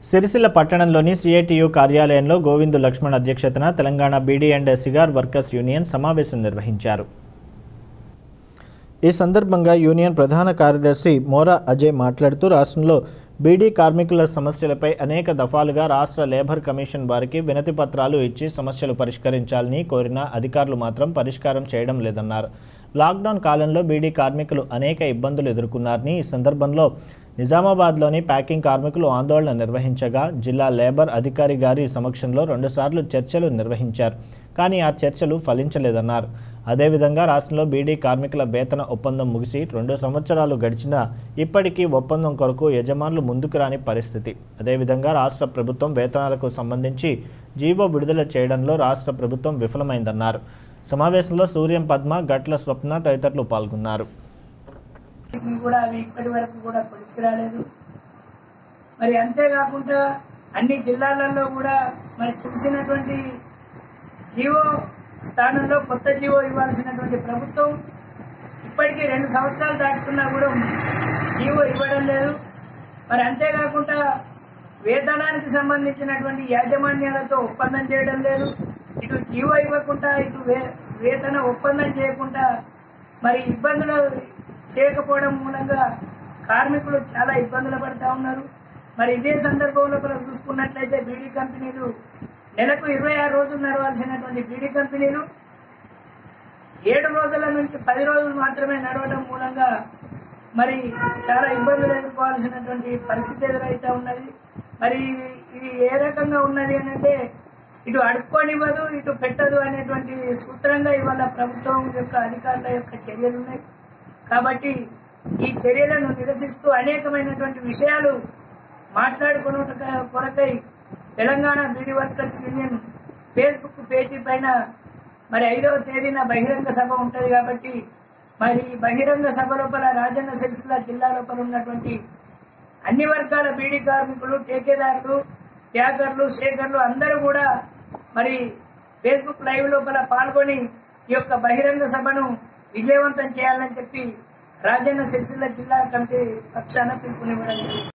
సిరిసిల్ల పట్టణంలోని సిఐటియు కార్యాలయంలో గోవిందు లక్ష్మణ్ అధ్యక్షతన Telangana beedi and cigar workers union సమావేశం నిర్వహించారు ఈ సందర్భంగా యూనియన్ ప్రధాన కార్యదర్శి మోరా అజయ్ మాట్లాడుతూ రాష్ట్రంలో బీడీ కార్మికుల సమస్యలపై అనేక దఫాలుగా రాష్ట్ర లేబర్ కమిషన్ వారికి వినతి పత్రాలు ఇచ్చి సమస్యలు పరిష్కరించాలని కోరిన అధికారులు మాత్రం పరిష్కారం చేయడం లేదన్నారు లాక్డౌన్ కాలంలో బీడీ కార్మికులు అనేక ఇబ్బందులు ఎదుర్కొన్నారని ఈ సందర్భంలో నిజామాబాద్లోని ప్యాకింగ్ కార్మికులు ఆందోళన నిర్వహించగా జిల్లా లేబర్ అధికారి గారి సమక్షంలో రెండుసార్లు చర్చలు నిర్వహించారు కానీ ఆ చర్చలు ఫలించలేదన్నారు అదేవిధంగా రాష్ట్రంలో బీడీ కార్మికుల వేతన ఒప్పందం ముగిసి రెండు సంవత్సరాలు గడిచినా ఇప్పటికీ ఒప్పందం కొరకు యజమానులు ముందుకు రాని పరిస్థితి అదేవిధంగా రాష్ట్ర ప్రభుత్వం వేతనాలకు సంబంధించి జీవో విడుదల చేయడంలో రాష్ట్ర ప్రభుత్వం విఫలమైందన్నారు సమావేశంలో సూర్యం పద్మ గట్ల స్వప్న తదితరులు పాల్గొన్నారు ఇవి కూడా అవి ఇప్పటి వరకు కూడా కొలిసి రాలేదు మరి అంతేకాకుండా అన్ని జిల్లాలలో కూడా మరి చూసినటువంటి జీవో స్థానంలో కొత్త జీవో ఇవ్వాల్సినటువంటి ప్రభుత్వం ఇప్పటికీ రెండు సంవత్సరాలు దాటుకున్నా కూడా జీవో ఇవ్వడం లేదు మరి అంతేకాకుండా వేతనానికి సంబంధించినటువంటి యాజమాన్యాలతో ఒప్పందం చేయడం లేదు ఇటు జీవో ఇవ్వకుండా ఇటు వే- వేతన ఒప్పందం చేయకుండా మరి ఇబ్బందులు చేయకపోవడం మూలంగా కార్మికులు చాలా ఇబ్బందులు పడతా ఉన్నారు మరి ఇదే సందర్భంలో కూడా చూసుకున్నట్లయితే బీడీ కంపెనీలు నెలకు ఇరవై ఆరు రోజులు నడవాల్సినటువంటి బీడీ కంపెనీలు ఏడు రోజుల నుంచి పది రోజులు మాత్రమే నడవడం మూలంగా మరి చాలా ఇబ్బందులు ఎదుర్కోవాల్సినటువంటి పరిస్థితి ఎదురైతే ఉన్నది మరి ఇది- ఇది ఏ రకంగా ఉన్నది అని అంటే ఇటు అడుక్కోనివ్వదు ఇటు పెట్టదు అనేటువంటి సూత్రంగా ఇవాళ ప్రభుత్వం యొక్క అధికారుల యొక్క చర్యలు ఉన్నాయి కాబట్టి ఈ చర్యలను నిరసిస్తూ అనేకమైనటువంటి విషయాలు మాట్లాడుకున్న కొరకై Telangana beedi workers union Facebook page పైన మరి ఐదవ తేదీన బహిరంగ సభ ఉంటది కాబట్టి మరి ఈ బహిరంగ సభ లోపల రాజన్న సిరిసిల్ల జిల్లా లోపల ఉన్నటువంటి అన్ని వర్గాల బీడీ కార్మికులు టేకేదారులు ట్యాకర్లు షేకర్లు అందరూ కూడా మరి ఫేస్బుక్ లైవ్ లోపల పాల్గొని ఈ యొక్క బహిరంగ సభను విజయవంతం చేయాలని చెప్పి రాజన్న సిరిసిల్ల జిల్లా కమిటీ పక్షాన పిలుపునివ్వడం జరిగింది